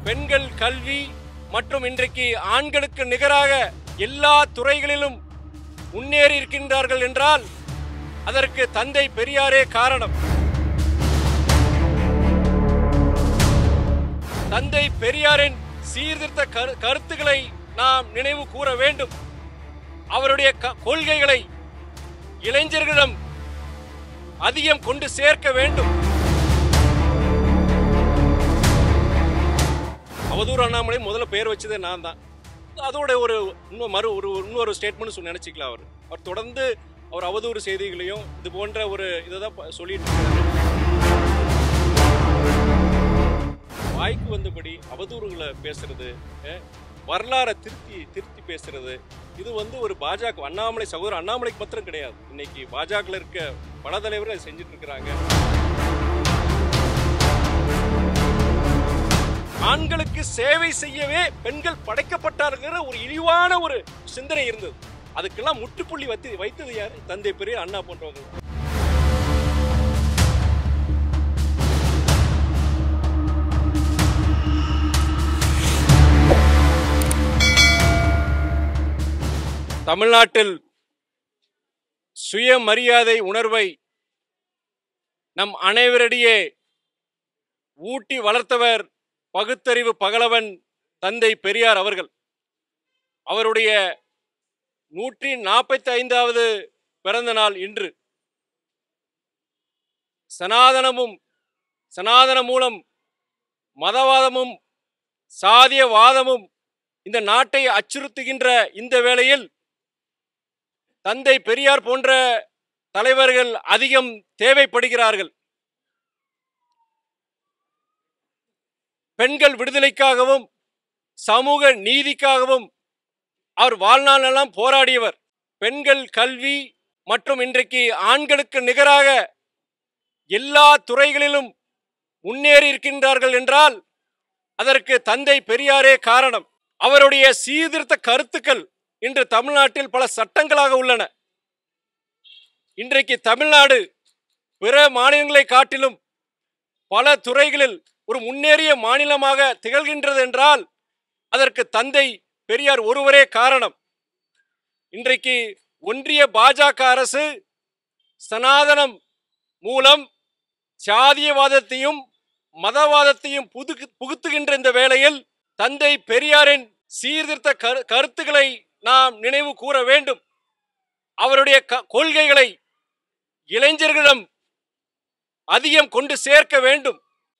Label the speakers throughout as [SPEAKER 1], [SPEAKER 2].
[SPEAKER 1] பெண்கள் கல்வி மற்றும் இன்றைக்கு ஆண்களுக்கு நிகராக எல்லா துறைகளிலும் முன்னேறி இருக்கின்றார்கள் என்றால் அதற்கு தந்தை பெரியாரே காரணம் தந்தை பெரியாரின் சீர்திருத்த கரு- கருத்துக்களை நாம் நினைவு கூற வேண்டும் அவருடைய க- கொள்கைகளை இளைஞர்களிடம் அதிகம் கொண்டு சேர்க்க வேண்டும் அவதூறு அண்ணாமலை முதல்ல பேர் வச்சதே நான் தான் அதோட ஒரு இன்னும் மறு ஒரு இன்னொரு ஸ்டேட்மெண்ட் சொல்லி நினைச்சிக்கலாம் அவர் அவர் தொடர்ந்து அவர் அவதூறு செய்திகளையும் இது போன்ற ஒரு இதை தான் ப- சொல்லிட்டு இருக்காரு வாய்க்கு வந்தபடி அவதூறுகளை பேசுறது அஹ், வரலாறை திருத்தி திருத்தி பேசுறது இது வந்து ஒரு பாஜக அண்ணாமலை சகோதரர் அண்ணாமலைக்கு மாத்திரம் கிடையாது இன்னைக்கு பாஜகவில் இருக்க பல தலைவர்கள் அதை செஞ்சுட்டு இருக்கிறாங்க ஆண்களுக்கு சேவை செய்யவே பெண்கள் படைக்கப்பட்டாருங்கிற ஒரு இழிவான ஒரு சிந்தனை இருந்தது அதுக்கெல்லாம் முற்றுப்புள்ளி வைத்து வைத்தது யாரு தந்தை பெரிய அண்ணா போன்றவங்க தமிழ்நாட்டில் சுயமரியாதை உணர்வை நம் அனைவரிடையே ஊட்டி வளர்த்தவர் பகுத்தறிவு பகலவன் தந்தை பெரியார் அவர்கள் அவருடைய நூற்றி நாற்பத்தி ஐந்தாவது பிறந்த நாள் இன்று சனாதனமும் சனாதன மூலம் மதவாதமும் சாதியவாதமும் இந்த நாட்டை அச்சுறுத்துகின்ற இந்த வேளையில் தந்தை பெரியார் போன்ற தலைவர்கள் அதிகம் தேவைப்படுகிறார்கள் பெண்கள் விடுதலைக்காகவும் சமூக நீதிக்காகவும் அவர் வாழ்நாளெல்லாம் போராடியவர் பெண்கள் கல்வி மற்றும் இன்றைக்கு ஆண்களுக்கு நிகராக எல்லா துறைகளிலும் முன்னேறி இருக்கின்றார்கள் என்றால் அதற்கு தந்தை பெரியாரே காரணம் அவருடைய சீர்திருத்த கருத்துக்கள் இன்று தமிழ்நாட்டில் பல சட்டங்களாக உள்ளன இன்றைக்கு தமிழ்நாடு பிற மாநிலங்களை காட்டிலும் பல துறைகளில் ஒரு முன்னேறிய மாநிலமாக திகழ்கின்றது என்றால் அதற்கு தந்தை பெரியார் ஒருவரே காரணம் இன்றைக்கு ஒன்றிய பாஜக அரசு சனாதனம் மூலம் சாதியவாதத்தையும் மதவாதத்தையும் புது புகுத்துகின்ற இந்த வேளையில் தந்தை பெரியாரின் சீர்திருத்த கரு- கருத்துக்களை நாம் நினைவு கூற வேண்டும் அவருடைய க- கொள்கைகளை இளைஞர்களிடம் அதிகம் கொண்டு சேர்க்க வேண்டும்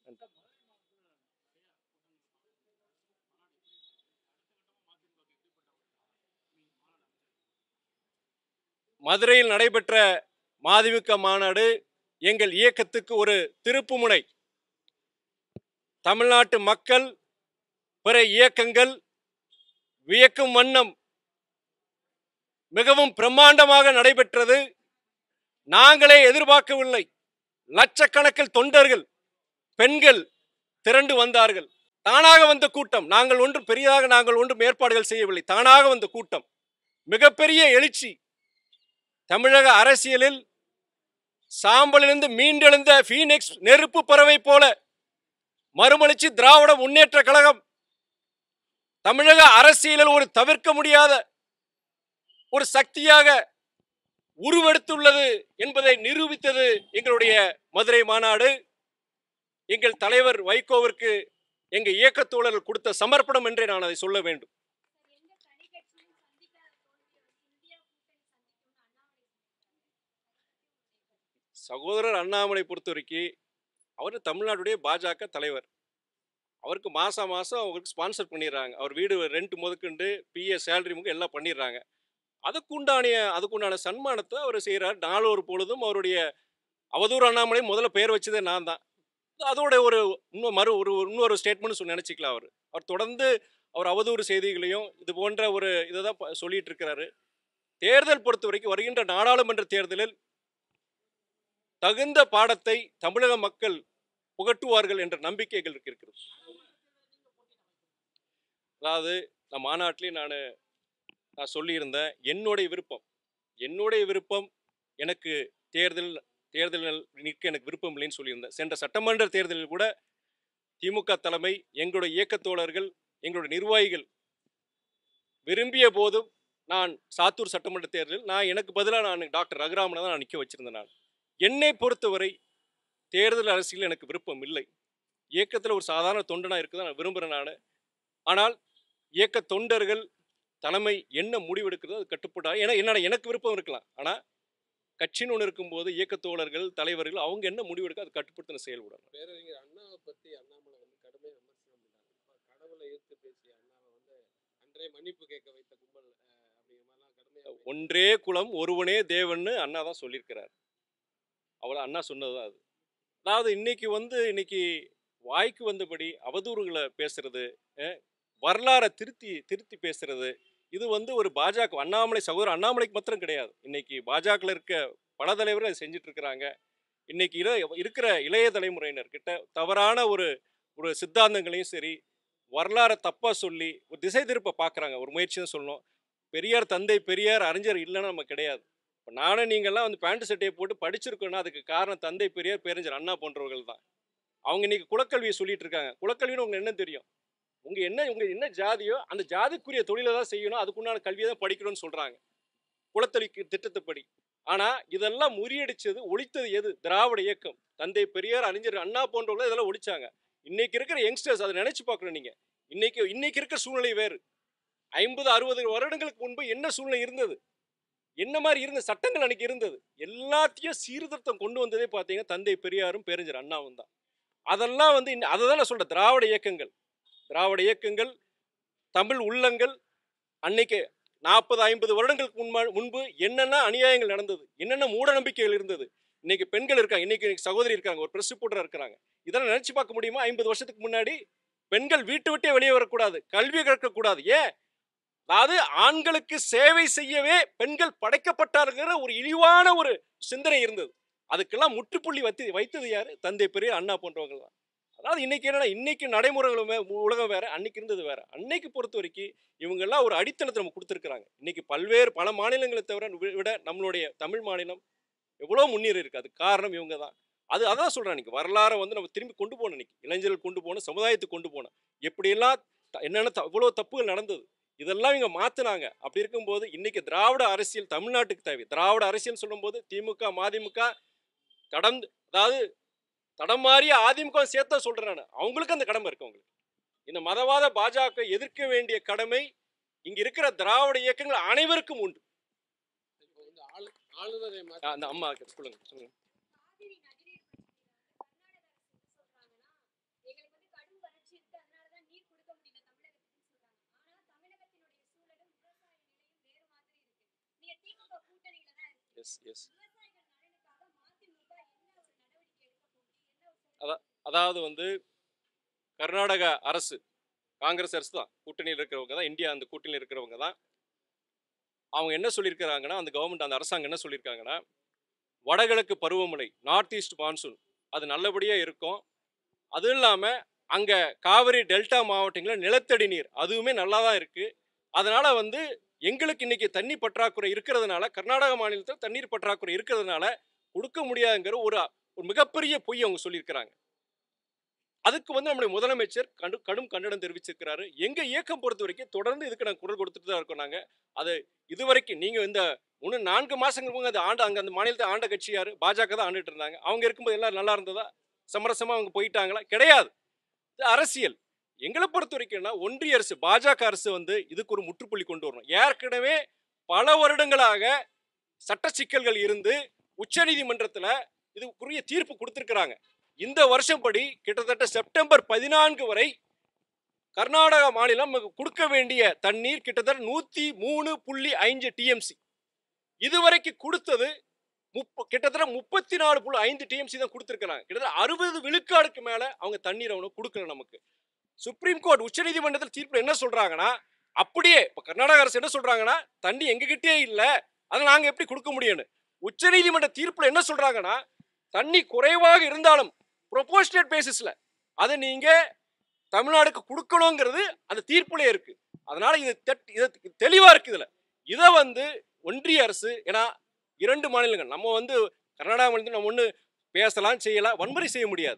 [SPEAKER 1] மதுரையில் நடைபெற்ற மதிமுக மாநாடு எங்கள் இயக்கத்துக்கு ஒரு திருப்புமுனை தமிழ்நாட்டு மக்கள் பிற இயக்கங்கள் வியக்கும் வண்ணம் மிகவும் பிரம்மாண்டமாக நடைபெற்றது நாங்களே எதிர்பார்க்கவில்லை லட்சக்கணக்கில் தொண்டர்கள் பெண்கள் திரண்டு வந்தார்கள் தானாக வந்த கூட்டம் நாங்கள் ஒன்றும் பெரியதாக நாங்கள் ஒன்றும் ஏற்பாடுகள் செய்யவில்லை தானாக வந்த கூட்டம் மிகப்பெரிய எழுச்சி தமிழக அரசியலில் சாம்பலிலிருந்து மீண்டெழுந்த ஃபீனிக்ஸ் நெருப்பு பறவை போல மறுமலர்ச்சி திராவிட முன்னேற்ற கழகம் தமிழக அரசியலில் ஒரு தவிர்க்க முடியாத ஒரு சக்தியாக உருவெடுத்துள்ளது என்பதை நிரூபித்தது எங்களுடைய மதுரை மாநாடு எங்கள் தலைவர் வைகோவிற்கு எங்க இயக்கத் தோழர்கள் கொடுத்த சமர்ப்பணம் என்றே நான் அதை சொல்ல வேண்டும்
[SPEAKER 2] எந்த தனி கட்சியும் சந்திக்காத தோல்வியை வந்து இந்தியா கூட்டணி சந்திக்கும்னு அண்ணாமலை
[SPEAKER 1] சகோதரர் அண்ணாமலை பொறுத்த வரைக்கும் அவர் தமிழ்நாடுடைய பாஜக தலைவர் அவருக்கு மாதம் மாதம் அவருக்கு ஸ்பான்சர் பண்ணிடுறாங்க அவர் வீடு ரெண்ட் முதற்கொண்டு பிஏ சேலரி முக எல்லாம் பண்ணிடுறாங்க அதுக்குண்டான அதுக்குண்டான சன்மானத்தை அவர் செய்கிறார் நாளொரு பொழுதும் அவருடைய அவதூறு அண்ணாமலை முதல்ல பேர் வச்சதே நான் தான் அதோட ஒரு இன்னும் மறு ஒரு இன்னொரு ஸ்டேட்மெண்ட் சொல்லி நினச்சிக்கலாம் அவர் அவர் தொடர்ந்து அவர் அவதூறு செய்திகளையும் இது போன்ற ஒரு இதை தான் ப- சொல்லிட்டு இருக்கிறாரு தேர்தல் பொறுத்த வரைக்கும் வருகின்ற நாடாளுமன்ற தேர்தலில் தகுந்த பாடத்தை தமிழக மக்கள் புகட்டுவார்கள் என்ற நம்பிக்கை எங்களுக்கு இருக்கிறது அதாவது நான் மாநாட்டிலே நான் நான் சொல்லியிருந்தேன் என்னுடைய விருப்பம் என்னுடைய விருப்பம் எனக்கு தேர்தல் தேர்தலில் நிற்க எனக்கு விருப்பம் இல்லைன்னு சொல்லியிருந்தேன் சென்ற சட்டமன்ற தேர்தலில் கூட திமுக தலைமை எங்களுடைய இயக்கத் தோழர்கள் எங்களுடைய நிர்வாகிகள் விரும்பிய போதும் நான் சாத்தூர் சட்டமன்ற தேர்தலில் நான் எனக்கு பதிலாக நான் டாக்டர் ரகுராமனை தான் நான் நிற்க வச்சிருந்தேன் நான் என்னை பொறுத்தவரை தேர்தல் அரசியல் எனக்கு விருப்பம் இல்லை இயக்கத்தில் ஒரு சாதாரண தொண்டனாக இருக்க நான் விரும்புகிறேன் நான் ஆனால் இயக்க தொண்டர்கள் தலைமை என்ன முடிவெடுக்கிறதோ அது கட்டுப்பட்டா ஏன்னா என்னடா எனக்கு விருப்பம் இருக்கலாம் ஆனால் கட்சின்னு ஒன்று இருக்கும்போது இயக்க தோழர்கள் தலைவர்கள் அவங்க என்ன முடிவெடுக்க அது கட்டுப்படுத்தின செயல்படணும்
[SPEAKER 3] பேரறிஞர் அண்ணாவை பத்தி அண்ணாமலை வந்து கடுமையாக விமர்சனம் பண்ணாங்க இப்ப கடவுளை எதிர்த்து பேசிய அண்ணாவை வந்து அன்றே மன்னிப்பு கேட்க வைத்த கும்பல் அஹ், அப்படிங்கிற மாதிரிலாம் கடுமையாக
[SPEAKER 1] ஒன்றே குலம் ஒருவனே தேவன்னு அண்ணா தான் சொல்லியிருக்கிறார் அவ்வளோ அண்ணா சொன்னது தான் அது அதாவது இன்னைக்கு வந்து இன்னைக்கு வாய்க்கு வந்தபடி அவதூறுகளை பேசுறது அஹ், வரலாறை திருத்தி திருத்தி பேசுறது இது வந்து ஒரு பாஜக அண்ணாமலை சகோதரர் அண்ணாமலைக்கு மாத்திரம் கிடையாது இன்னைக்கு பாஜகவில் இருக்க பல தலைவர்கள் அதை செஞ்சுட்டு இருக்கிறாங்க இன்னைக்கு இர இருக்கிற இளைய தலைமுறையினர் கிட்ட தவறான ஒரு ஒரு சித்தாந்தங்களையும் சரி வரலாறை தப்பாக சொல்லி ஒரு திசை திருப்ப பார்க்குறாங்க ஒரு முயற்சி தான் சொல்லணும் பெரியார் தந்தை பெரியார் அறிஞர் இல்லைன்னு நம்ம கிடையாது இப்போ நானும் நீங்கள்லாம் வந்து பேண்ட் சட்டையை போட்டு படிச்சிருக்கோன்னா அதுக்கு காரணம் தந்தை பெரியார் பேரறிஞர் அண்ணா போன்றவர்கள் தான் அவங்க இன்னைக்கு குலக்கல்வியை சொல்லிட்டு இருக்காங்க குலக்கல்வின்னு உங்களுக்கு என்ன தெரியும் உங்க என்ன உங்க என்ன ஜாதியோ அந்த ஜாதிக்குரிய தொழிலை தான் செய்யணும் அதுக்குண்டான கல்வியை தான் படிக்கணும்னு சொல்றாங்க குலத்தொழிக்கு திட்டத்தைப்படி ஆனா இதெல்லாம் முறியடிச்சது ஒழித்தது எது திராவிட இயக்கம் தந்தை பெரியார் அறிஞர் அண்ணா போன்றவர்கள் இதெல்லாம் ஒழிச்சாங்க இன்னைக்கு இருக்கிற யங்ஸ்டர்ஸ் அதை நினைச்சு பார்க்கணும் நீங்க இன்னைக்கு இன்னைக்கு இருக்கிற சூழ்நிலை வேறு ஐம்பது அறுபது வருடங்களுக்கு முன்பு என்ன சூழ்நிலை இருந்தது என்ன மாதிரி இருந்த சட்டங்கள் அன்னைக்கு இருந்தது எல்லாத்தையும் சீர்திருத்தம் கொண்டு வந்ததே பார்த்தீங்கன்னா தந்தை பெரியாரும் பேரறிஞர் அண்ணாவும் தான் அதெல்லாம் வந்து இன்ன- அதை தான் நான் சொல்றேன் திராவிட இயக்கங்கள் திராவிட இயக்கங்கள் தமிழ் உள்ளங்கள் அன்னைக்கு நாற்பது ஐம்பது வருடங்களுக்கு முன்பா முன்பு என்னென்ன அநியாயங்கள் நடந்தது என்னென்ன மூட நம்பிக்கைகள் இருந்தது இன்னைக்கு பெண்கள் இருக்காங்க இன்னைக்கு இன்னைக்கு சகோதரி இருக்காங்க ஒரு பிரஸ் ரிப்போர்ட்டர் இருக்கிறாங்க இதெல்லாம் நினைச்சு பார்க்க முடியுமா ஐம்பது வருஷத்துக்கு முன்னாடி பெண்கள் வீட்டு விட்டே வெளியே வரக்கூடாது கல்வி கற்கக்கூடாது ஏன் அதாவது ஆண்களுக்கு சேவை செய்யவே பெண்கள் படைக்கப்பட்டாருங்கிற ஒரு இழிவான ஒரு சிந்தனை இருந்தது அதுக்கெல்லாம் முற்றுப்புள்ளி வைத்து வைத்தது யாரு தந்தை பெரிய அண்ணா போன்றவங்க தான் அதாவது இன்னைக்கு என்னன்னா இன்னைக்கு நடைமுறைகளுமே உலகம் வேற அன்னைக்கு இருந்தது வேற அன்னைக்கு பொறுத்த வரைக்கும் இவங்கெல்லாம் ஒரு அடித்தளத்தை நம்ம கொடுத்துருக்குறாங்க இன்னைக்கு பல்வேறு பல மாநிலங்களை தவிர வி- விட நம்மளுடைய தமிழ் மாநிலம் எவ்வளோ முன்னேறி இருக்கு அது காரணம் இவங்க தான் அது அதான் சொல்றேன் இன்னைக்கு வரலாறை வந்து நம்ம திரும்பி கொண்டு போகணும் இன்னைக்கு இளைஞர்கள் கொண்டு போகணும் சமுதாயத்துக்கு கொண்டு போகணும் எப்படியெல்லாம் த- என்னென்ன த- இவ்வளோ தப்புகள் நடந்தது இதெல்லாம் இவங்க மாத்துனாங்க அப்படி இருக்கும்போது இன்னைக்கு திராவிட அரசியல் தமிழ்நாட்டுக்கு தேவை திராவிட அரசியல் சொல்லும்போது திமுக மதிமுக கடந்து அதாவது தடம் மாறிய அதிமுக சேர்த்தா சொல்றேன் நான் அவங்களுக்கு அந்த கடமை இருக்கு அவங்களுக்கு இந்த மதவாத பாஜக எதிர்க்க வேண்டிய கடமை இங்க இருக்கிற திராவிட இயக்கங்கள் அனைவருக்கும் உண்டு
[SPEAKER 3] இப்போ வந்து ஆளு ஆளுநரை மாற்றி
[SPEAKER 1] அந்த அம்மா சொல்லுங்க சொல்லுங்க
[SPEAKER 2] காவிரி நதிநீர் பிரச்சனையில வந்து கர்நாடக அரசு என்ன சொல்றாங்கன்னா எங்களுக்கு வந்து கடும் வறட்சி இருக்கு அதனாலதான் நீர் கொடுக்க முடியல தமிழகத்துக்குன்னு சொல்றாங்க ஆனா தமிழகத்தினுடைய சூழலும் விவசாய நிலையும் வேறு மாதிரி இருக்கு நீங்க திமுக கூட்டணியில தான் இருக்கு
[SPEAKER 1] எஸ் எஸ்
[SPEAKER 2] விவசாயிகள் நலனுக்காக மதிமுக என்ன ஒரு நடவடிக்கை எடுக்க போகுது என்ன ஒரு
[SPEAKER 1] அதான் அதாவது வந்து கர்நாடக அரசு காங்கிரஸ் அரசு தான் கூட்டணியில் இருக்கிறவங்க தான் இந்தியா அந்த கூட்டணியில் இருக்கிறவங்க தான் அவங்க என்ன சொல்லியிருக்கிறாங்கன்னா அந்த கவர்மெண்ட் அந்த அரசாங்கம் என்ன சொல்லியிருக்காங்கன்னா வடகிழக்கு பருவமழை நார்த் ஈஸ்ட் மான்சூன் அது நல்லபடியாக இருக்கும் அதுவும் இல்லாமல் அங்கே காவிரி டெல்டா மாவட்டங்களில் நிலத்தடி நீர் அதுவுமே நல்லா தான் இருக்குது அதனால் வந்து எங்களுக்கு இன்னைக்கு தண்ணி பற்றாக்குறை இருக்கிறதுனால கர்நாடக மாநிலத்தில் தண்ணீர் பற்றாக்குறை இருக்கிறதுனால கொடுக்க முடியாதுங்கிற ஒரு ஒரு மிகப்பெரிய பொய் அவங்க சொல்லியிருக்கிறாங்க அதுக்கு வந்து நம்முடைய முதலமைச்சர் கடு கடும் கண்டனம் தெரிவிச்சிருக்கிறாரு எங்க இயக்கம் பொறுத்த வரைக்கும் தொடர்ந்து இதுக்கு நாங்கள் குரல் கொடுத்துட்டு தான் இருக்கோம் நாங்க அது இதுவரைக்கும் நீங்க இந்த ஒன்று நான்கு மாசங்களுக்கு முங்க அது ஆண்டு அங்க அந்த மாநிலத்தை ஆண்ட கட்சி யாரு பாஜக தான் ஆண்டுட்டு இருந்தாங்க அவங்க இருக்கும்போது எல்லாம் நல்லா இருந்ததா சமரசமா அவங்க போயிட்டாங்களா கிடையாது இது அரசியல் எங்களை பொறுத்த வரைக்கும்னா ஒன்றிய அரசு பாஜக அரசு வந்து இதுக்கு ஒரு முற்றுப்புள்ளி கொண்டு வரணும் ஏற்கனவே பல வருடங்களாக சட்ட சிக்கல்கள் இருந்து உச்சநீதிமன்றத்துல இதுக்குரிய தீர்ப்பு கொடுத்திருக்கிறாங்க இந்த வருஷம் படி கிட்டத்தட்ட செப்டம்பர் பதினான்கு வரை கர்நாடக மாநிலம் நமக்கு கொடுக்க வேண்டிய தண்ணீர் கிட்டத்தட்ட நூத்தி மூணு புள்ளி ஐந்து டிஎம்சி இதுவரைக்கும் கொடுத்தது முப்ப கிட்டத்தட்ட முப்பத்தி நாலு புள்ளி ஐந்து டிஎம்சி தான் கொடுத்துருக்காங்க கிட்டத்தட்ட அறுபது விழுக்காடுக்கு மேல அவங்க தண்ணீர் அவங்க கொடுக்கல நமக்கு சுப்ரீம் கோர்ட் உச்சநீதிமன்றத்தில் தீர்ப்பு என்ன சொல்றாங்கன்னா அப்படியே இப்ப கர்நாடக அரசு என்ன சொல்றாங்கன்னா தண்ணி எங்ககிட்டயே இல்ல அதை நாங்க எப்படி கொடுக்க முடியும்னு உச்சநீதிமன்ற தீர்ப்புல என்ன சொல்றாங்கன்னா தண்ணி குறைவாக இருந்தாலும் ப்ரொபோஷனேட் பேசிஸ்ல அதை நீங்க தமிழ்நாடுக்கு கொடுக்கணுங்கிறது அந்த தீர்ப்புல இருக்கு அதனால இது தெட்- இது தெளிவா இருக்கு இதுல இதை வந்து ஒன்றிய அரசு ஏன்னா இரண்டு மாநிலங்கள் நம்ம வந்து கர்நாடகா மாநிலத்தில் நம்ம ஒன்று பேசலாம் செய்யலாம் வன்முறை செய்ய முடியாது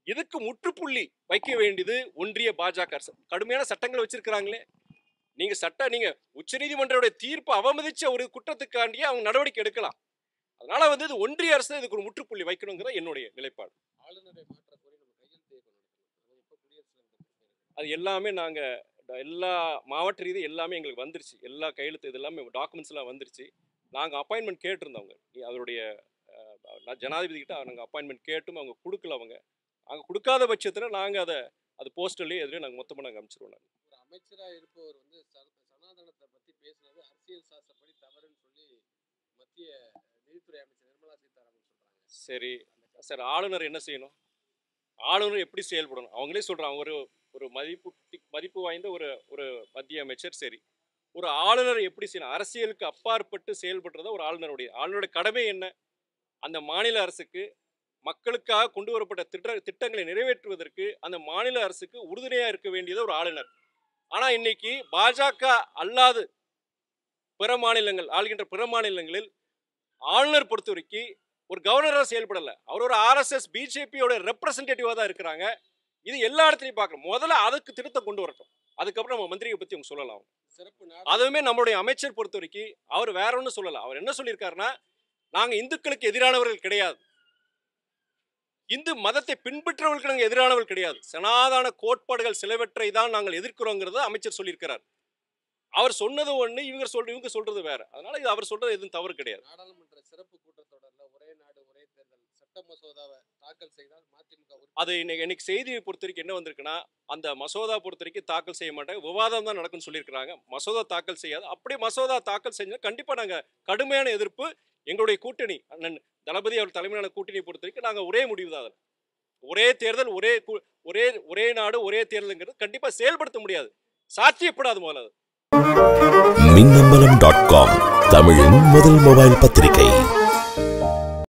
[SPEAKER 1] இதுக்கு முற்றுப்புள்ளி வைக்க வேண்டியது ஒன்றிய பாஜக அரசு கடுமையான சட்டங்களை வச்சிருக்கிறாங்களே நீங்க சட்ட நீங்க உச்சநீதிமன்றோட தீர்ப்பு அவமதிச்ச ஒரு குற்றத்துக்காண்டியே அவங்க நடவடிக்கை எடுக்கலாம் அதனால வந்து இது ஒன்றிய அரசு இதுக்கு ஒரு முற்றுப்புள்ளி வைக்கணுங்கிறத என்னுடைய நிலைப்பாடு
[SPEAKER 3] ஆளுநரை மாற்ற கோரி நம்ம கையெழுத்து இயக்கம் நடத்தணும் அது எப்போ குடியரசுத் தலைவர்
[SPEAKER 1] அது எல்லாமே நாங்க ட- எல்லா மாவட்ட ரீதி எல்லாமே எங்களுக்கு வந்துருச்சு எல்லா கையெழுத்து இது எல்லாமே டாக்குமெண்ட்ஸ் எல்லாம் வந்துருச்சு நாங்க அப்பாயின்மெண்ட் கேட்டிருந்தவங்க நீ- அவருடைய அஹ், நான் ஜனாதிபதி கிட்ட நாங்க அப்பாயின்மெண்ட் கேட்டும் அவங்க கொடுக்கல அவங்க அவங்க கொடுக்காத பட்சத்துல நாங்க அதை அது போஸ்டர்லயே எதுலையும் நாங்க மொத்தமா நாங்க அனுப்பிச்சிருவோம் நாங்க.
[SPEAKER 3] ஒரு அமைச்சரா இருப்பவர் வந்து ச- சனாதனத்தை பத்தி பேசுனது அரசியல் சாஸ்திரப்படி தவறுன்னு சொல்லி மத்திய நிதித்துறை அமைச்சர் நிர்மலா சீதாராமன் சொல்றாங்க
[SPEAKER 1] சரி சார் ஆளுநர் என்ன செய்யணும் ஆளுநர் எப்படி செயல்படணும் அவங்களே சொல்றாங்க ஒரு ஒரு மதிப்பு மதிப்பு வாய்ந்த ஒரு ஒரு மத்திய அமைச்சர் சரி ஒரு ஆளுநர் எப்படி செய்யணும் அரசியலுக்கு அப்பாற்பட்டு செயல்படுறத ஒரு ஆளுநருடைய ஆளுநருடைய கடமை என்ன அந்த மாநில அரசுக்கு மக்களுக்காக கொண்டு வரப்பட்ட திட்ட திட்டங்களை நிறைவேற்றுவதற்கு அந்த மாநில அரசுக்கு உறுதுணையாக இருக்க வேண்டியது ஒரு ஆளுநர் ஆனால் இன்னைக்கு பாஜக அல்லாது பிற மாநிலங்கள் ஆளுகின்ற பிற மாநிலங்களில் ஆளுநர் பொறுத்த வரைக்கும் ஒரு கவர்னராக செயல்படல அவர் ஒரு ஆர்எஸ்எஸ் பிஜேபியோட ரெப்ரசன்டேட்டிவாக தான் இருக்கிறாங்க இது எல்லா இடத்துலையும் பார்க்கணும் முதல்ல அதுக்கு திருத்தம் கொண்டு வரட்டும் அதுக்கப்புறம் நம்ம மந்திரியை பற்றி அவங்க சொல்லலாம் அவங்க
[SPEAKER 3] சிறப்பு நாடு
[SPEAKER 1] அதுவுமே நம்மளுடைய அமைச்சர் பொறுத்த வரைக்கும் அவர் வேற ஒன்றும் சொல்லல அவர் என்ன சொல்லியிருக்காருன்னா நாங்கள் இந்துக்களுக்கு எதிரானவர்கள் கிடையாது இந்து மதத்தை பின்பற்றவர்களுக்கு நாங்கள் எதிரானவர்கள் கிடையாது சனாதன கோட்பாடுகள் சிலவற்றை தான் நாங்கள் எதிர்க்கிறோங்கிறத அமைச்சர் சொல்லியிருக்கிறார் அவர் சொன்னது ஒன்று இவங்க சொல்ற இவங்க சொல்றது வேற அதனால இது அவர் சொல்றது எதுவும் தவறு கிடையாது
[SPEAKER 3] நாடாளுமன்ற சிறப்பு கூட்டத்தொடர்ல ஒரே நாடு ஒரே தேர்தல் சட்ட மசோதாவை தாக்கல் செய்தால் மதிமுக உறுப்பினர்
[SPEAKER 1] அது இன்னைக்கு இன்னைக்கு செய்தியை பொறுத்த வரைக்கும் என்ன வந்திருக்குன்னா அந்த மசோதா பொறுத்த வரைக்கும் தாக்கல் செய்ய மாட்டாங்க விவாதம் தான் நடக்கும்னு சொல்லியிருக்கிறாங்க மசோதா தாக்கல் செய்யாது அப்படியே மசோதா தாக்கல் செஞ்சா கண்டிப்பாக நாங்கள் கடுமையான எதிர்ப்பு எங்களுடைய கூட்டணி அண்ணன் தளபதி அவர் தலைமையிலான கூட்டணியை பொறுத்த வரைக்கும் நாங்கள் ஒரே முடிவு தான் அதில் ஒரே தேர்தல் ஒரே கூ- ஒரே ஒரே நாடு ஒரே தேர்தலுங்கிறது கண்டிப்பாக செயல்படுத்த முடியாது சாத்தியப்படாது முதல்ல அது
[SPEAKER 4] மின்னம்பலம் டாட் காம் தமிழின் முதல் மொபைல் பத்திரிகை